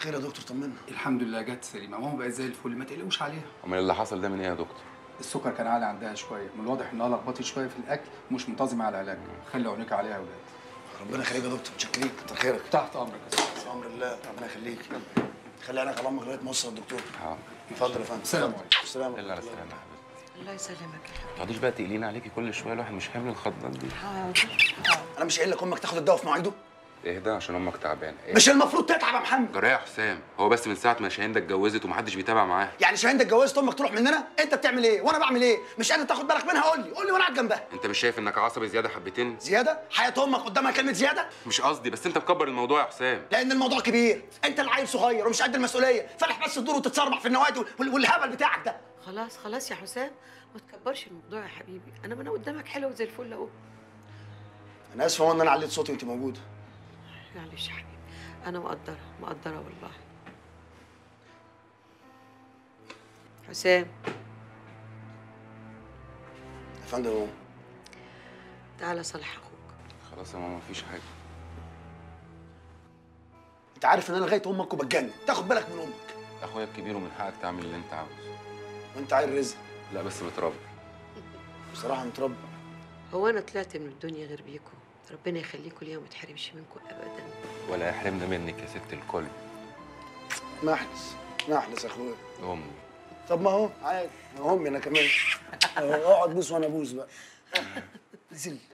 خير يا دكتور طمنا الحمد لله جت سليمه ماما بقت زي الفل ما تقلقوش عليها امال اللي حصل ده من ايه يا دكتور السكر كان عالي عندها شويه من الواضح انها لخبطت شويه في الاكل ومش منتظمه على العلاج خلي عينيك عليها يا اولاد ربنا يخليك يا دكتور متشكرين كتر خيرك تحت امرك يا أستاذ. بس امر الله ربنا يخليك خلي عينك على امك لغايه ما اوصل الدكتور اه اتفضل يا فندم السلام اتفضل. عليكم. السلام الا على عليكم السلامه يا حبيبتي الله يسلمك يا حبيبي ما تقعديش بقى تقلين عليكي كل شويه الواحد مش حامل الخضات دي حاضر حاضر انا مش قايل لك امك تاخد الدواء في مواعيده اهدى عشان امك تعبانه إيه؟ مش المفروض تتعب يا محمد جرايه يا حسام هو بس من ساعه ما شاهين ده اتجوزت ومحدش بيتابع معاها يعني شاهين ده اتجوزت امك تروح مننا انت بتعمل ايه وانا بعمل ايه مش قادر تاخد بالك منها قول لي قول لي وانا قاعد جنبها انت مش شايف انك عصبي زياده حبتين زياده حياه امك قدامها كلمه زياده مش قصدي بس انت مكبر الموضوع يا حسام لان الموضوع كبير انت اللي عيل صغير ومش قد المسؤوليه فالح بس تدور وتتصرمح في النوادي وال- والهبل بتاعك ده خلاص خلاص يا حسام ما تكبرش الموضوع يا حبيبي انا ما انا قدامك حلو زي الفل اهو انا اسف ان انا عليت صوتي وانت موجوده معلش يا حبيبي انا مقدره مقدره والله حسام يا فندم يا ماما تعالى صالح اخوك خلاص يا ماما مفيش حاجه انت عارف ان انا لغايه امك وبتجنن تاخد بالك من امك اخويا الكبير ومن حقك تعمل اللي انت عاوزه وانت عيل رزق لا بس متربي بصراحه متربي هو انا طلعت من الدنيا غير بيكم ربنا يخليكم ليا وما يتحرمش منكم ابدا ولا يحرمنا منك يا ست الكل محلس محلس يا اخويا امي طب ما هو عادي ما امي انا كمان اهو اقعد بوس وانا ابوس بقى نزل